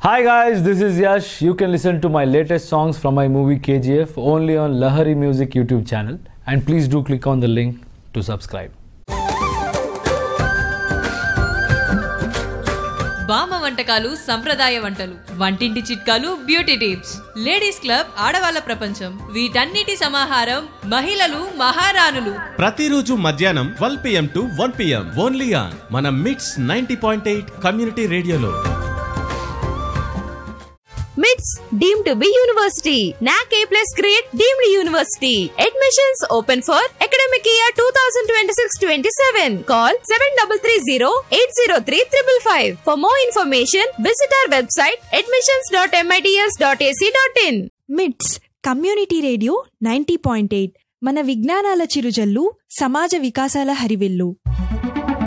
Hi guys, this is Yash. You can listen to my latest songs from my movie KGF only on Lahari Music YouTube channel. And please do click on the link to subscribe. బామ్మ వంటకాలు సంప్రదాయ వంటలు వంటింటి చిట్కాలు beauty tips ladies club ఆడవాళ్ళ ప్రపంచం వీటన్నిటి సమాహారం మహిళలు మహారాణులు ప్రతిరోజు మధ్యాహ్నం twelve PM to one PM only on మన MITS ninety point eight community రేడియోలో MITS deemed to be university. NAC A plus grade deemed university. Admissions open for academic year 2026-27. Call 7330-803-555. For more information, visit our website admissions.mits.ac.in. MITS community radio ninety point eight మన విజ్ఞానాల చిరుజల్లు సమాజ వికాసాల హరివిల్లు